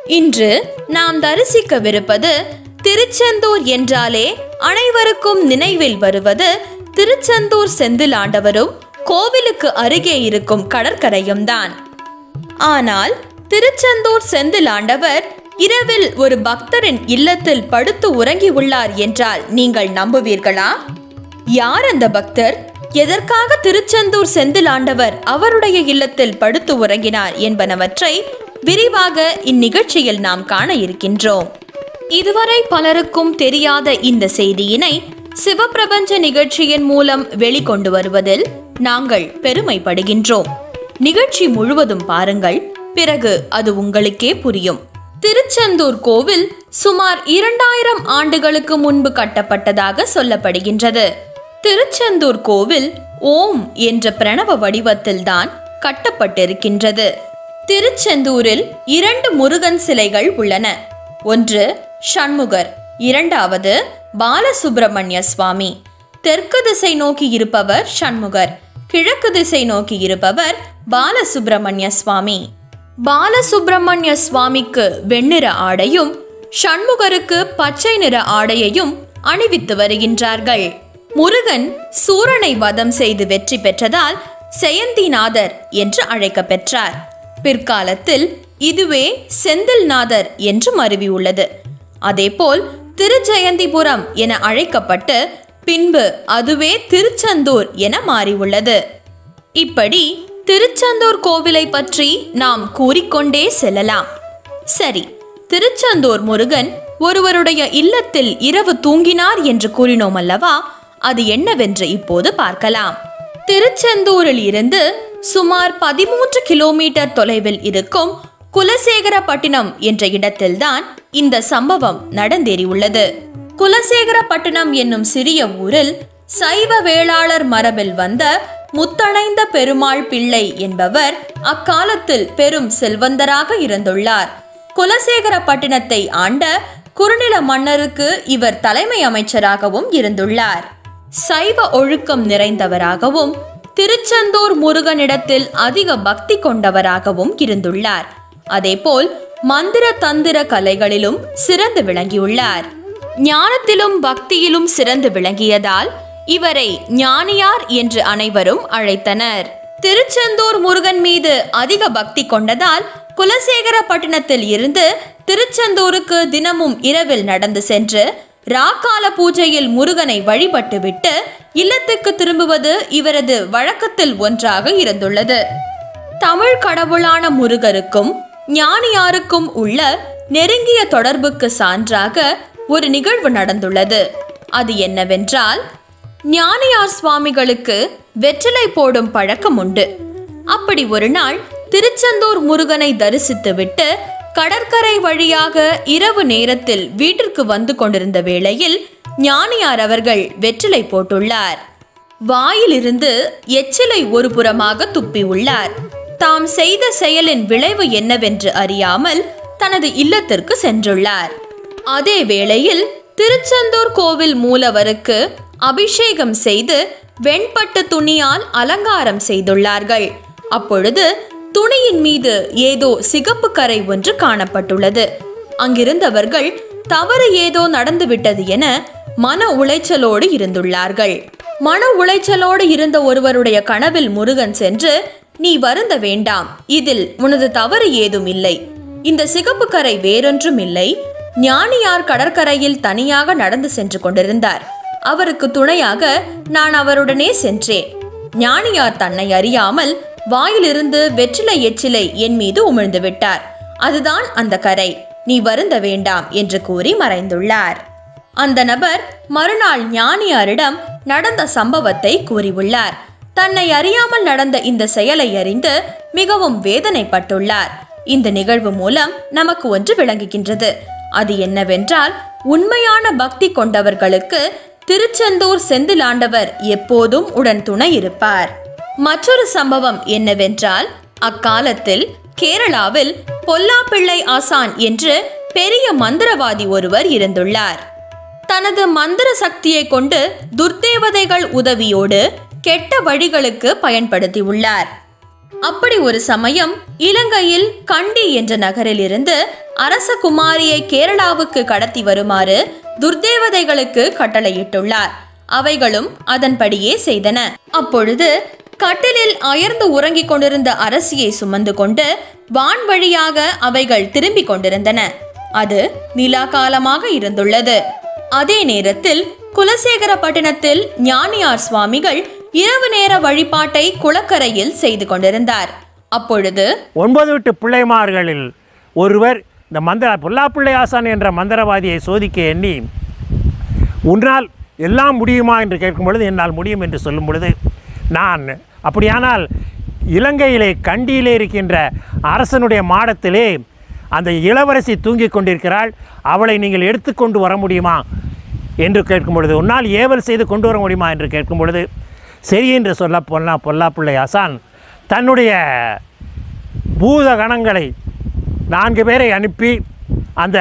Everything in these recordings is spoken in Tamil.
இன்று நாம் தரிசிக்கவிருப்பது திருச்செந்தூர் என்றாலே அனைவருக்கும் நினைவில் வருவது திருச்செந்தூர் செந்தில் ஆண்டவரும் கோவிலுக்கு அருகே இருக்கும் கடற்கரையும் தான் ஆனால் திருச்செந்தூர் செந்தில் ஆண்டவர் இரவில் ஒரு பக்தரின் இல்லத்தில் படுத்து உறங்கி உள்ளார் என்றால் நீங்கள் நம்புவீர்களா யார் அந்த பக்தர் எதற்காக திருச்செந்தூர் செந்தில் ஆண்டவர் அவருடைய இல்லத்தில் படுத்து உறங்கினார் என்பனவற்றை விரிவாக இந்நிகழ்ச்சியில் நாம் காண இருக்கின்றோம் இதுவரை பலருக்கும் தெரியாத இந்த செய்தியினை சிவப்பிரபஞ்ச நிகழ்ச்சியின் மூலம் வெளிக்கொண்டு வருவதில் நாங்கள் பெருமைப்படுகின்றோம் நிகழ்ச்சி முழுவதும் பாருங்கள் பிறகு அது உங்களுக்கே புரியும் திருச்செந்தூர் கோவில் சுமார் இரண்டாயிரம் ஆண்டுகளுக்கு முன்பு கட்டப்பட்டதாக சொல்லப்படுகின்றது திருச்செந்தூர் கோவில் ஓம் என்ற பிரணவ வடிவத்தில்தான் கட்டப்பட்டிருக்கின்றது திருச்செந்தூரில் இரண்டு முருகன் சிலைகள் உள்ளன ஒன்று ஷண்முகர் இரண்டாவது பாலசுப்பிரமணிய சுவாமி தெற்கு திசை நோக்கி இருப்பவர் ஷண்முகர் கிழக்கு திசை நோக்கி இருப்பவர் பாலசுப்பிரமணிய சுவாமி பாலசுப்பிரமணிய சுவாமிக்கு வெண்ணிற ஆடையும் ஷண்முகருக்கு பச்சை நிற ஆடையையும் அணிவித்து வருகின்றார்கள் முருகன் சூரனை வதம் செய்து வெற்றி பெற்றதால் செயந்திநாதர் என்று அழைக்கப் பெற்றார் பிற்காலத்தில் இதுவே செந்தில்நாதர் என்று மருவியுள்ளது அதேபோல் திருஜெயந்திபுரம் என அழைக்கப்பட்டு பின்பு அதுவே திருச்செந்தூர் என மாறியுள்ளது இப்படி திருச்செந்தூர் கோவிலை பற்றி நாம் கூறிக்கொண்டே செல்லலாம் சரி திருச்செந்தூர் முருகன் ஒருவருடைய இல்லத்தில் இரவு தூங்கினார் என்று கூறினோம் அல்லவா அது என்னவென்று இப்போது பார்க்கலாம் திருச்செந்தூரில் இருந்து சுமார் பதிமூன்று கிலோமீட்டர் தொலைவில் இருக்கும் குலசேகரப்பட்டினம் என்ற இடத்தில்தான் இந்த சம்பவம் நடந்தேறியுள்ளது குலசேகரப்பட்டினம் என்னும் சிறிய ஊரில் சைவ வேளாளர் மரபில் வந்த முத்தணைந்த பெருமாள் பிள்ளை என்பவர் அக்காலத்தில் பெரும் செல்வந்தராக இருந்துள்ளார் குலசேகரப்பட்டினத்தை ஆண்ட குறுநில மன்னருக்கு இவர் தலைமை அமைச்சராகவும் இருந்துள்ளார் சைவ ஒழுக்கம் நிறைந்தவராகவும் திருச்செந்தூர் முருகனிடத்தில் அதிக பக்தி கொண்டவராகவும் இருந்துள்ளார் அதேபோல் மந்திர தந்திர கலைகளிலும் சிறந்து விளங்கியுள்ளார் ஞானத்திலும் பக்தியிலும் சிறந்து விளங்கியதால் இவரை ஞானியார் என்று அனைவரும் அழைத்தனர் திருச்செந்தூர் முருகன் மீது அதிக பக்தி கொண்டதால் குலசேகரப்பட்டினத்தில் இருந்து திருச்செந்தூருக்கு தினமும் இரவில் நடந்து சென்று ராக்கால பூஜையில் முருகனை வழிபட்டுவிட்டு இல்லத்துக்கு திரும்புவது இவரது வழக்கத்தில் ஒன்றாக இருந்துள்ளது தமிழ் கடவுளான முருகருக்கும் ஞானியாருக்கும் உள்ள நெருங்கிய தொடர்புக்கு சான்றாக ஒரு நிகழ்வு நடந்துள்ளது அது என்னவென்றால் ஞானியார் சுவாமிகளுக்கு வெற்றிலை போடும் பழக்கம் உண்டு அப்படி ஒரு நாள் திருச்செந்தூர் முருகனை தரிசித்துவிட்டு கடற்கரை வழியாக இரவு நேரத்தில் வீட்டிற்கு வந்து கொண்டிருந்த வேளையில் ஞானியார் அவர்கள் வெற்றிலை போட்டுள்ளார் வாயிலிருந்து எச்சிலை ஒரு புறமாக துப்பியுள்ளார் தாம் செய்த செயலின் விளைவு என்னவென்று அறியாமல் தனது இல்லத்திற்கு சென்றுள்ளார் அதே வேளையில் திருச்செந்தூர் கோவில் மூலவருக்கு அபிஷேகம் செய்து வெண்பட்டு துணியால் அலங்காரம் செய்துள்ளார்கள் அப்பொழுது துணியின் மீது ஏதோ சிகப்பு கரை ஒன்று காணப்பட்டுள்ளது அங்கிருந்தவர்கள் தவறு ஏதோ நடந்துவிட்டது என மன உளைச்சலோடு இருந்துள்ளார்கள் மன உளைச்சலோடு இருந்த ஒருவருடைய கனவில் முருகன் சென்று நீ வருந்த வேண்டாம் இதில் உனது தவறு ஏதும் இல்லை இந்த சிகப்பு கரை வேறொன்றும் இல்லை ஞானியார் கடற்கரையில் தனியாக நடந்து சென்று கொண்டிருந்தார் அவருக்கு துணையாக நான் அவருடனே சென்றேன் ஞானியார் தன்னை அறியாமல் வாயிலிருந்து வெற்றிலை எச்சிலை என் மீது உமிழ்ந்து விட்டார் அதுதான் அந்த கரை நீ வருந்த வேண்டாம் என்று கூறி மறைந்துள்ளார் அந்த நபர் மறுநாள் ஞானியாரிடம் நடந்த சம்பவத்தை கூறியுள்ளார் தன்னை அறியாமல் நடந்த இந்த செயலை அறிந்து மிகவும் வேதனைப்பட்டுள்ளார் இந்த நிகழ்வு மூலம் நமக்கு ஒன்று விளங்குகின்றது அது என்னவென்றால் உண்மையான பக்தி கொண்டவர்களுக்கு திருச்செந்தூர் செந்திலாண்டவர் எப்போதும் உடன் துணை இருப்பார் மற்றொரு சம்பவம் என்னவென்றால் அக்காலத்தில் கேரளாவில் பொல்லாப்பிள்ளை ஆசான் என்று பெரிய மந்திரவாதி ஒருவர் இருந்துள்ளார் தனது மந்திர சக்தியை கொண்டு துர்தேவதைகள் உதவியோடு கெட்ட வழிகளுக்கு பயன்படுத்தியுள்ளார் அப்படி ஒரு சமயம் இலங்கையில் கண்டி என்ற நகரில் இருந்து அரச குமாரியை கேரளாவுக்கு கடத்தி வருமாறு துர்தேவதைகளுக்கு கட்டளையிட்டுள்ளார் அவைகளும் அதன்படியே செய்தன அப்பொழுது கட்டிலில் அயர்ந்து உறங்கிக் கொண்டிருந்த அரசியை சுமந்து கொண்டு வான் வழியாக அவைகள் திரும்பிக் கொண்டிருந்தன அது நிலா காலமாக இருந்துள்ளது அதே நேரத்தில் குலசேகரப்பட்டினத்தில் ஞானியார் சுவாமிகள் இரவு நேர வழிபாட்டை குளக்கரையில் செய்து கொண்டிருந்தார் அப்பொழுது ஒன்பது விட்டு பிள்ளைமார்களில் ஒருவர் இந்த மந்திர பொல்லாப்பிள்ளை ஆசான் என்ற மந்திரவாதியை சோதிக்க எண்ணி உன்னால் எல்லாம் முடியுமா என்று கேட்கும் பொழுது என்னால் முடியும் என்று சொல்லும் பொழுது நான் அப்படியானால் இலங்கையிலே கண்டியிலே இருக்கின்ற அரசனுடைய மாடத்திலே அந்த இளவரசி தூங்கிக் கொண்டிருக்கிறாள் அவளை நீங்கள் எடுத்துக்கொண்டு வர முடியுமா என்று கேட்கும் பொழுது உன்னால் ஏவல் செய்து கொண்டு வர முடியுமா என்று கேட்கும் பொழுது சரி என்று சொல்ல பொல்லா பொல்லாப்பிள்ளை ஆசான் தன்னுடைய பூத கணங்களை நான்கு பேரை அனுப்பி அந்த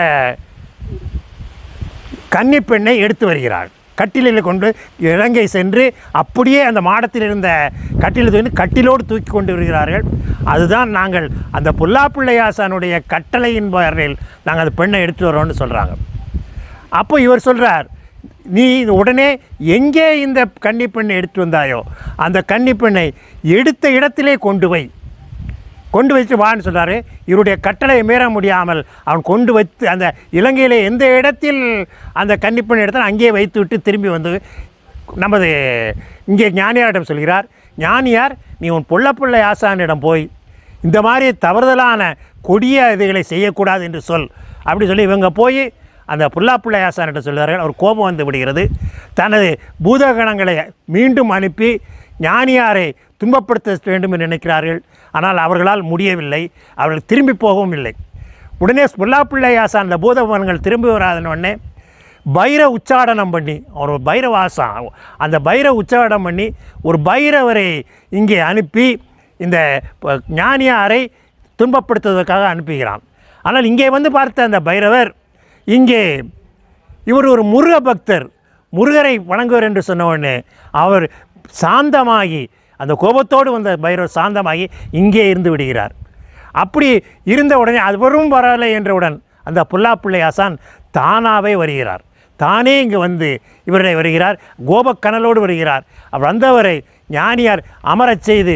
கன்னிப்பெண்ணை எடுத்து வருகிறாள் கட்டிலில் கொண்டு இலங்கை சென்று அப்படியே அந்த மாடத்தில் இருந்த கட்டிலில் தூக்கி கட்டிலோடு தூக்கி கொண்டு வருகிறார்கள் அதுதான் நாங்கள் அந்த புல்லாப்பிள்ளையாசானுடைய கட்டளையின் பேரில் நாங்கள் அந்த பெண்ணை எடுத்து வரோம்னு சொல்கிறாங்க அப்போ இவர் சொல்கிறார் நீ உடனே எங்கே இந்த கன்னிப்பெண்ணை எடுத்து வந்தாயோ அந்த கன்னிப்பெண்ணை எடுத்த இடத்திலே கொண்டு வை கொண்டு வச்சு வான்னு சொல்றாரு இவருடைய கட்டளையை மீற முடியாமல் அவன் கொண்டு வைத்து அந்த இலங்கையில் எந்த இடத்தில் அந்த கன்னிப்பெண் எடுத்தால் அங்கேயே வைத்து விட்டு திரும்பி வந்து நமது இங்கே ஞானியாரிடம் சொல்கிறார் ஞானியார் நீ உன் புள்ளப்பிள்ளை ஆசானிடம் போய் இந்த மாதிரி தவறுதலான கொடிய இதுகளை செய்யக்கூடாது என்று சொல் அப்படி சொல்லி இவங்க போய் அந்த புல்லாப்பிள்ளை ஆசானிடம் சொல்கிறார்கள் அவர் கோபம் வந்து விடுகிறது தனது பூதகணங்களை மீண்டும் அனுப்பி ஞானியாரை துன்பப்படுத்த வேண்டும் என்று நினைக்கிறார்கள் ஆனால் அவர்களால் முடியவில்லை அவர்கள் திரும்பி போகவும் இல்லை உடனே புல்லாப்பிள்ளை ஆசான் அந்த பூதகணங்கள் திரும்பி வராதன உடனே பைர உச்சாடனம் பண்ணி ஒரு பைரவாசம் அந்த பைர உச்சாடனம் பண்ணி ஒரு பைரவரை இங்கே அனுப்பி இந்த ப- ஞானியாரை துன்பப்படுத்துவதற்காக அனுப்புகிறான் ஆனால் இங்கே வந்து பார்த்த அந்த பைரவர் இங்கே இவர் ஒரு முருக பக்தர் முருகரை வணங்குவர் என்று சொன்ன உடனே அவர் சாந்தமாகி அந்த கோபத்தோடு வந்த பைரவர் சாந்தமாகி இங்கே இருந்து விடுகிறார் அப்படி இருந்த உடனே அவரும் வரலை என்றவுடன் அந்த புல்லாப்பிள்ளை ஆசான் தானாகவே வருகிறார் தானே இங்கு வந்து இவரை வருகிறார் கோபக்கனலோடு வருகிறார் அவர் வந்தவரை ஞானியார் அமரச் செய்து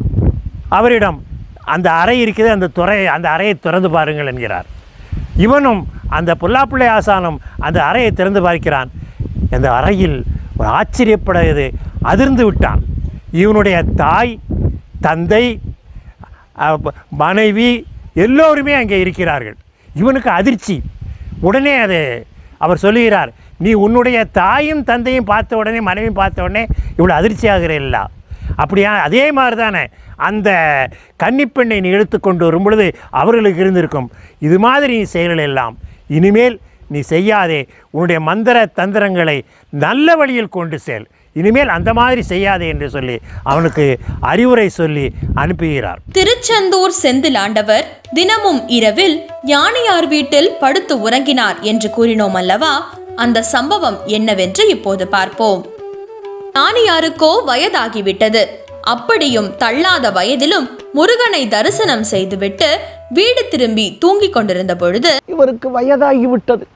அவரிடம் அந்த அறை இருக்குது அந்த துறை அந்த அறையை திறந்து பாருங்கள் என்கிறார் இவனும் அந்த புல்லாப்பிள்ளை ஆசானும் அந்த அறையை திறந்து பார்க்கிறான் அந்த அறையில் ஒரு ஆச்சரியப்படையது அதிர்ந்து விட்டான் இவனுடைய தாய் தந்தை அஹ், ப- மனைவி எல்லோருமே அங்கே இருக்கிறார்கள் இவனுக்கு அதிர்ச்சி உடனே அது அவர் சொல்லுகிறார் நீ உன்னுடைய தாயும் தந்தையும் பார்த்த உடனே மனைவியும் பார்த்த உடனே இவ்வளோ அதிர்ச்சியாகிறீல்ல அப்படியா அதே மாதிரி தானே அந்த கன்னிப்பெண்ணை நீ எடுத்துக்கொண்டு வரும் பொழுது அவர்களுக்கு இருந்திருக்கும் இது மாதிரி நீ செயல்கள் எல்லாம் இனிமேல் நீ செய்யாதே உன்னுடைய மந்திர தந்திரங்களை நல்ல வழியில் கொண்டு செல் இனிமேல் அந்த மாதிரி செய்யாதே என்று சொல்லி அவனுக்கு அறிவுரை சொல்லி அனுப்புகிறார் திருச்செந்தூர் செந்திலாண்டவர் தினமும் இரவில் ஞானியார் வீட்டில் படுத்து உறங்கினார் என்று கூறினோம் அல்லவா அந்த சம்பவம் என்னவென்று இப்போது பார்ப்போம் ஞானியாருக்கோ வயதாகிவிட்டது அப்படியும் தள்ளாத வயதிலும் முருகனை தரிசனம் செய்துவிட்டு வீடு திரும்பி தூங்கிக் கொண்டிருந்த பொழுது இவருக்கு வயதாகிவிட்டது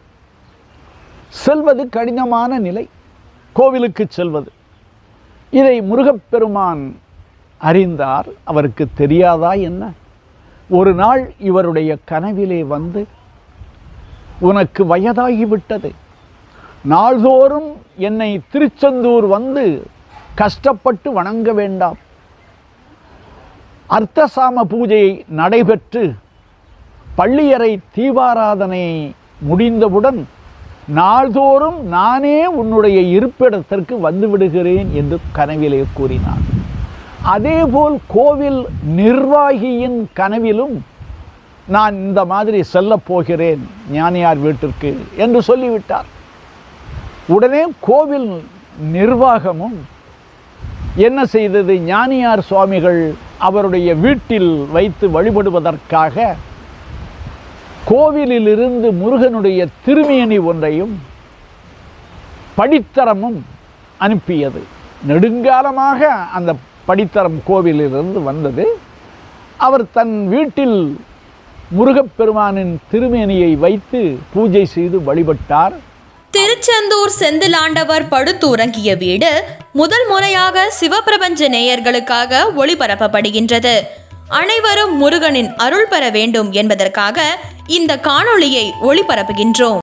செல்வது கடினமான நிலை கோவிலுக்கு செல்வது இதை முருகப்பெருமான் அறிந்தார் அவருக்கு தெரியாதா என்ன ஒரு நாள் இவருடைய கனவிலே வந்து உனக்கு வயதாகிவிட்டது நாள்தோறும் என்னை திருச்செந்தூர் வந்து கஷ்டப்பட்டு வணங்க வேண்டாம் அர்த்தசாம பூஜை நடைபெற்று பள்ளியறை தீபாராதனை முடிந்தவுடன் நாள்தோறும் நானே உன்னுடைய இருப்பிடத்திற்கு வந்து விடுகிறேன் என்று கனவிலே கூறினார் அதேபோல் கோவில் நிர்வாகியின் கனவிலும் நான் இந்த மாதிரி செல்லப் போகிறேன் ஞானியார் வீட்டிற்கு என்று சொல்லிவிட்டார் உடனே கோவில் நிர்வாகமும் என்ன செய்தது ஞானியார் சுவாமிகள் அவருடைய வீட்டில் வைத்து வழிபடுவதற்காக கோவிலிலிருந்து முருகனுடைய திருமேனி ஒன்றையும் படித்தரமும் அனுப்பியது நெடுங்காலமாக அந்த படித்தரம் கோவிலிலிருந்து வந்தது அவர் தன் வீட்டில் முருகப்பெருமானின் திருமேனியை வைத்து பூஜை செய்து வழிபட்டார் திருச்செந்தூர் செந்திலாண்டவர் படுத்துறங்கிய வீடு முதல் முறையாக சிவபிரபஞ்ச நேயர்களுக்காக ஒளிபரப்பப்படுகின்றது அனைவரும் முருகனின் அருள் பெற வேண்டும் என்பதற்காக இந்த காணொளியை ஒளிபரப்புகின்றோம்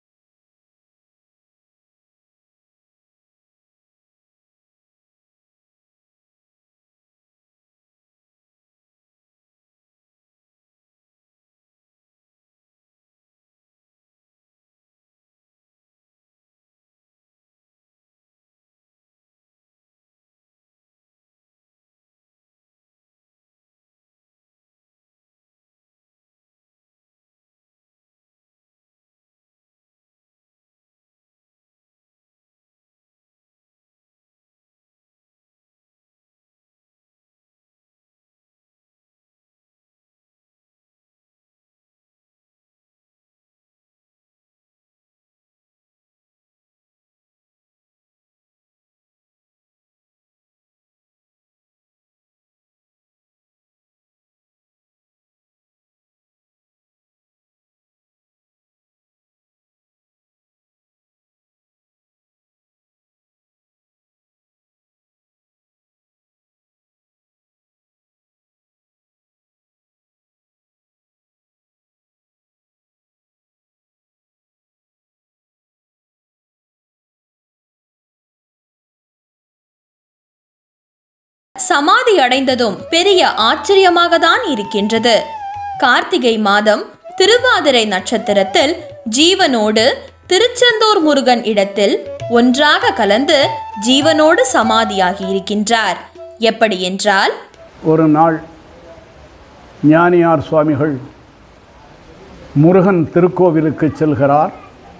சமாதி அடைந்ததும் பெரிய ஆச்சரியமாக தான் இருக்கின்றது கார்த்திகை மாதம் திருவாதிரை நட்சத்திரத்தில் ஜீவனோடு திருச்செந்தூர் முருகன் இடத்தில் ஒன்றாக கலந்து ஜீவனோடு சமாதியாகி இருக்கின்றார் எப்படி என்றால் ஒரு நாள் ஞானியார் சுவாமிகள் முருகன் திருக்கோவிலுக்கு செல்கிறார்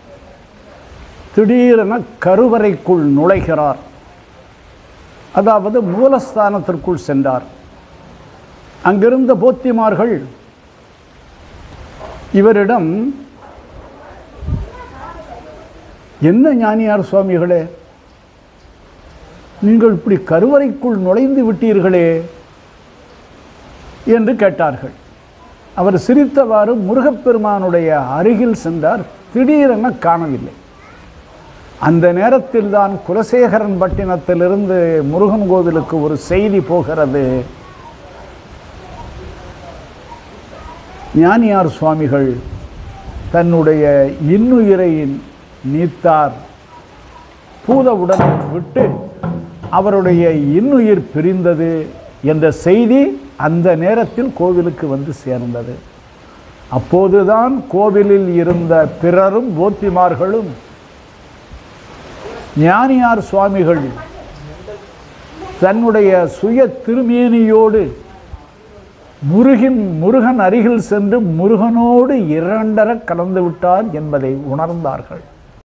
திடீரென கருவறைக்குள் நுழைகிறார் அதாவது மூலஸ்தானத்திற்குள் சென்றார் அங்கிருந்த போத்திமார்கள் இவரிடம் என்ன ஞானியார் சுவாமிகளே நீங்கள் இப்படி கருவறைக்குள் நுழைந்து விட்டீர்களே என்று கேட்டார்கள் அவர் சிரித்தவாறு முருகப்பெருமானுடைய அருகில் சென்றார் திடீரென காணவில்லை அந்த நேரத்தில் தான் குலசேகரன் பட்டினத்திலிருந்து முருகன் கோவிலுக்கு ஒரு செய்தி போகிறது ஞானியார் சுவாமிகள் தன்னுடைய இன்னுயிரை நீத்தார் பூதவுடன் விட்டு அவருடைய இன்னுயிர் பிரிந்தது என்ற செய்தி அந்த நேரத்தில் கோவிலுக்கு வந்து சேர்ந்தது அப்போதுதான் கோவிலில் இருந்த பிறரும் போத்திமார்களும் ஞானியார் சுவாமிகள் தன்னுடைய சுய திருமேனியோடு முருகின் முருகன் அருகில் சென்று முருகனோடு இரண்டர கலந்து விட்டார் என்பதை உணர்ந்தார்கள்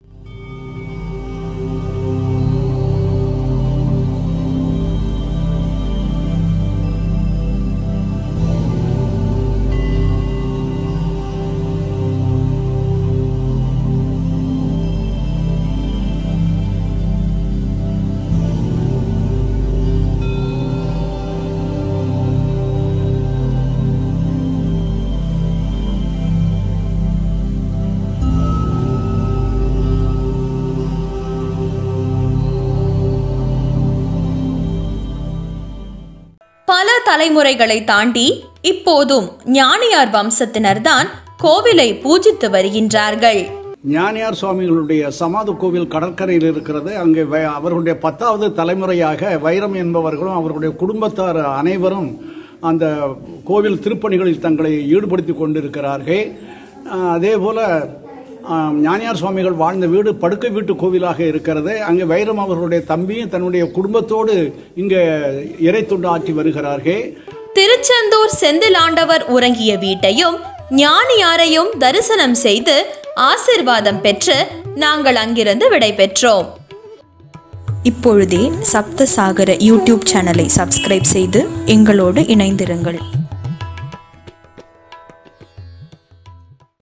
பல தலைமுறைகளை தாண்டி இப்போதும் ஞானியார் வம்சத்தினர்தான் கோவிலை பூஜித்து வருகின்றார்கள் ஞானியார் சுவாமிகளுடைய சமாதி கோவில் கடற்கரையில் இருக்கிறது அங்கே வை- அவர்களுடைய பத்தாவது தலைமுறையாக வைரம் என்பவர்களும் அவர்களுடைய குடும்பத்தார் அனைவரும் அந்த கோவில் திருப்பணிகளில் தங்களை ஈடுபடுத்திக் கொண்டிருக்கிறார்கள் அஹ், அதே போல அஹ், ஞானியார் சுவாமிகள் வாழ்ந்த வீடு படுக்கை வீட்டு கோவிலாக இருக்கிறது அங்கே வைரம் அவர்களுடைய தம்பியும் தன்னுடைய குடும்பத்தோடு இங்கே இறை தொண்டு ஆற்றி வருகிறார்கள் திருச்செந்தூர் செந்திலாண்டவர் உறங்கிய வீட்டையும் ஞானியாரையும் தரிசனம் செய்து ஆசிர்வாதம் பெற்று நாங்கள் அங்கிருந்து விடை பெற்றோம் இப்பொழுதே சப்தசாகர யூடியூப் சேனலை சப்ஸ்கிரைப் செய்து எங்களோடு இணைந்திருங்கள்